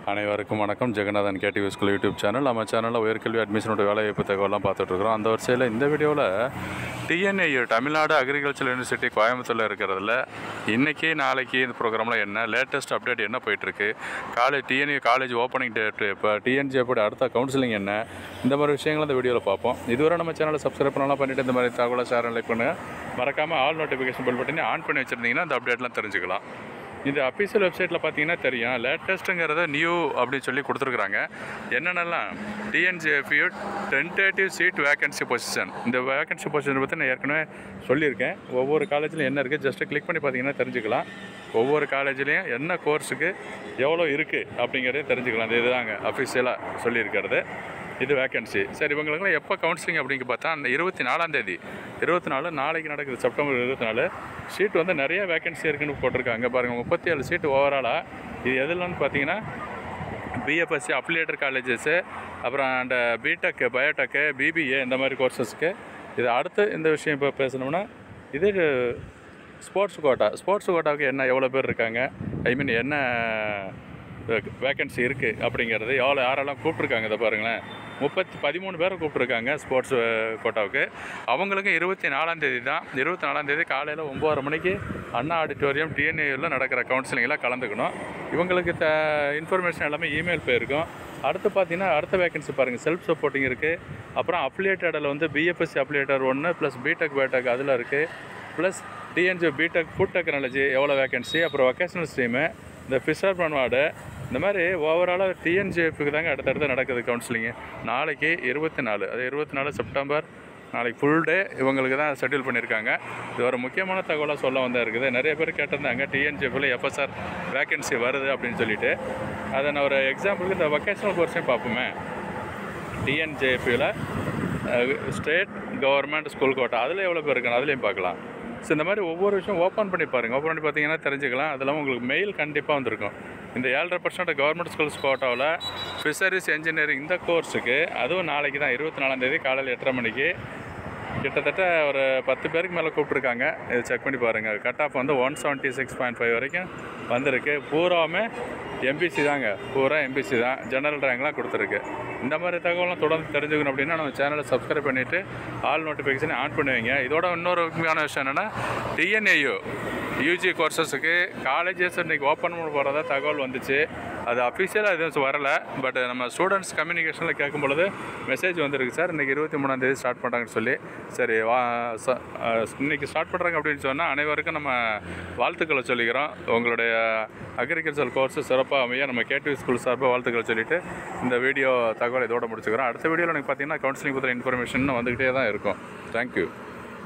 அனைவருக்கும் வணக்கம் Jagannathan KTV school YouTube channel நம்ம சேனலில் உயர்கல்வி அட்மிஷனோட வேலைவாய்ப்பு தகவலாம் பார்த்துட்ருக்குறோம் அந்த வரிசையில் இந்த வீடியோவில் டிஎன்ஐயு தமிழ்நாடு அக்ரிகல்ச்சர் யூனிவர்சிட்டி கோயம்புத்தூரில் இருக்கிறதுல இன்றைக்கி நாளைக்கு இந்த ப்ரோக்ராமில் என்ன லேட்டஸ்ட் அப்டேட் என்ன போயிட்டுருக்கு college TNA college opening date இப்போ டிஎன்ஜிஎப்போட அடுத்த கவுன்சிலிங் என்ன இந்த மாதிரி விஷயங்கள் இந்த வீடியோவில் பார்ப்போம் இதுவரை நம்ம சேனலை சப்ஸ்கிரைப் பண்ணலாம் பண்ணிவிட்டு இந்த மாதிரி தகவலை ஷேர் லைக் பண்ணுங்கள் மறக்காமல் ஆல் நோட்டிஃபிகேஷன் பெல் பட்டனி ஆன் பண்ணி வச்சுருந்தீங்கன்னா அந்த அப்டேட்லாம் தெரிஞ்சுக்கலாம் இந்த அஃபீஷியல் வெப்சைட்டில் பார்த்தீங்கன்னா தெரியும் லேட்டஸ்ட்டுங்கிறத நியூ அப்படின்னு சொல்லி கொடுத்துருக்குறாங்க என்னென்னலாம் TNJFU tentative seat vacancy position இந்த வேகன்சி பொசிஷன் பற்றி நான் ஏற்கனவே சொல்லியிருக்கேன் ஒவ்வொரு காலேஜ்லையும் என்ன இருக்குது ஜஸ்ட்டு கிளிக் பண்ணி பார்த்தீங்கன்னா தெரிஞ்சுக்கலாம் ஒவ்வொரு காலேஜ்லேயும் என்ன கோர்ஸுக்கு எவ்வளோ இருக்குது அப்படிங்கிறத தெரிஞ்சுக்கலாம் இந்த இதுதாங்க அஃபிஷியலாக சொல்லியிருக்கிறது இது வேகன்சி சரி இவங்களுக்குலாம் எப்போ கவுன்சிலிங் அப்படிங்க பார்த்தா அந்த இருபத்தி நாலாம் தேதி இருபத்தி நாலு நாளைக்கு நடக்குது செப்டம்பர் இருபத்தி நாலு சீட் வந்து நிறைய வேகன்சி இருக்குன்னு போட்டிருக்காங்க பாருங்கள் முப்பத்தி ஏழு சீட்டு ஓவராலாக இது எதுலன்னு பார்த்தீங்கன்னா பிஎஃப்எஸ்சி அப்ளியேட்டர் காலேஜஸ்ஸு அப்புறம் அந்த பிடெக் பயோடெக்கு பிபிஏ இந்த மாதிரி கோர்சஸ்க்கு இது அடுத்து இந்த விஷயம் இப்போ பேசணும்னா இது ஸ்போர்ட்ஸ் கோட்டா ஸ்போர்ட்ஸ் கோட்டாவுக்கு என்ன எவ்வளோ பேர் இருக்காங்க ஐ மீன் என்ன வேக்கன்சி இருக்குது அப்படிங்கிறது எவ்வளோ யாரெல்லாம் கூப்பிட்ருக்காங்க இதை பாருங்களேன் முப்பத்தி பதிமூணு பேரை கூப்பிட்ருக்காங்க ஸ்போர்ட்ஸ் கோட்டாவுக்கு அவங்களுக்கு இருபத்தி நாலாம் தேதி தான் இருபத்தி நாலாம் தேதி காலையில் ஒம்பதரை மணிக்கு அண்ணா ஆடிட்டோரியம் டிஎன்ஏயில் நடக்கிற கவுன்சிலிங்கில் கலந்துக்கணும் இவங்களுக்கு த இன்ஃபர்மேஷன் எல்லாமே இமெயில் போயிருக்கும் அடுத்து பார்த்தீங்கன்னா அடுத்த வேகன்சி பாருங்கள் செல்ஃப் சப்போர்ட்டிங் இருக்குது அப்புறம் அப்ளியேட்டடில் வந்து பிஎஃப்எஸ்சி அப்ளியேட்டர் ஒன்று ப்ளஸ் பிடெக் பேடெக் அதில் இருக்குது plus TNG B Tech food technology எவ்வளோ வேகன்சி அப்புறம் வொக்கேஷனல் ஸ்ட்ரீமு இந்த ஃபிஷர் பன்வார்டு இந்த மாதிரி ஓவராலாக டிஎன்ஜிஎஃப்க்கு தாங்க அடுத்தடுத்து நடக்குது கவுன்சிலிங்கு நாளைக்கு இருபத்தி நாலு அது இருபத்தி நாலு செப்டம்பர் நாளைக்கு ஃபுல் டே இவங்களுக்கு தான் ஷெட்யூல் பண்ணியிருக்காங்க இது ஒரு முக்கியமான தகவலாக சொல்ல வந்தா இருக்குது நிறைய பேர் கேட்டிருந்தாங்க டிஎன்ஜிஎஃப்பில் எப்போ சார் வேகன்சி வருது அப்படின்னு சொல்லிட்டு அதை நான் ஒரு எக்ஸாம்பிளுக்கு இந்த வொக்கேஷனல் கோர்ஸையும் பார்ப்போமே டிஎன்ஜேபியில் ஸ்டேட் கவர்மெண்ட் ஸ்கூல் கோட்டா அதில் எவ்வளோ பேர் இருக்காங்க அதுலேயும் பார்க்கலாம் ஸோ இந்த மாதிரி ஒவ்வொரு விஷயம் ஓப்பன் பண்ணி பாருங்கள் ஓப்பன் பண்ணி பார்த்தீங்கன்னா தெரிஞ்சுக்கலாம் அதெல்லாம் உங்களுக்கு மெயில் கண்டிப்பாக வந்திருக்கும் இந்த ஏழரை பர்சன்ட் கவர்மெண்ட் ஸ்கூல்ஸ் கோட்டாவில் ஃபிஷரிஸ் இன்ஜினியரிங் இந்த கோர்ஸுக்கு அதுவும் நாளைக்கு தான் இருபத்தி நாலாந்தேதி காலையில் எட்டரை மணிக்கு கிட்டத்தட்ட ஒரு பத்து பேருக்கு மேலே கூப்பிட்ருக்காங்க இது செக் பண்ணி பாருங்கள் கட் ஆஃப் வந்து one seventy six point five வரைக்கும் வந்திருக்கு பூராவுமே எம்பிசி தாங்க பூரா எம்பிசி தான் ஜெனரல் ரேங்க்லாம் கொடுத்துருக்கு இந்த மாதிரி தகவலாம் தொடர்ந்து தெரிஞ்சுக்கணும் அப்படின்னா நம்ம சேனலை சப்ஸ்கிரைப் பண்ணிவிட்டு ஆல் நோட்டிஃபிகேஷனை ஆன் பண்ணுவீங்க இதோட இன்னொரு முக்கியமான விஷயம் என்னென்னா டிஎன்ஏயு யூஜி கோர்சஸுக்கு காலேஜஸ் இன்றைக்கி ஓப்பன் பண்ண போகிறதா தகவல் வந்துச்சு அது அஃபிஷியலாக எதுவும் வரலை பட் நம்ம ஸ்டூடெண்ட்ஸ் கம்யூனிகேஷனில் கேட்கும் பொழுது மெசேஜ் வந்திருக்கு சார் இன்றைக்கி இருபத்தி மூணாந்தேதி ஸ்டார்ட் பண்ணுறாங்கன்னு சொல்லி சரி வா ச- அஹ் இன்னைக்கு ஸ்டார்ட் பண்ணுறாங்க அப்படின்னு சொன்னால் அனைவருக்கும் நம்ம வாழ்த்துக்களை சொல்லிக்கிறோம் உங்களுடைய அக்ரிகல்ச்சர் கோர்ஸ் சிறப்பாக அமைய நம்ம கேடிவி ஸ்கூல் சார்பாக வாழ்த்துக்களை சொல்லிட்டு இந்த வீடியோ தகவல் இதோட முடிச்சுக்கிறோம் அடுத்த வீடியோவில் எனக்கு பார்த்தீங்கன்னா கவுன்சிலிங் பற்றின இன்ஃபர்மேஷன் வந்துக்கிட்டே தான் இருக்கும் தேங்க்யூ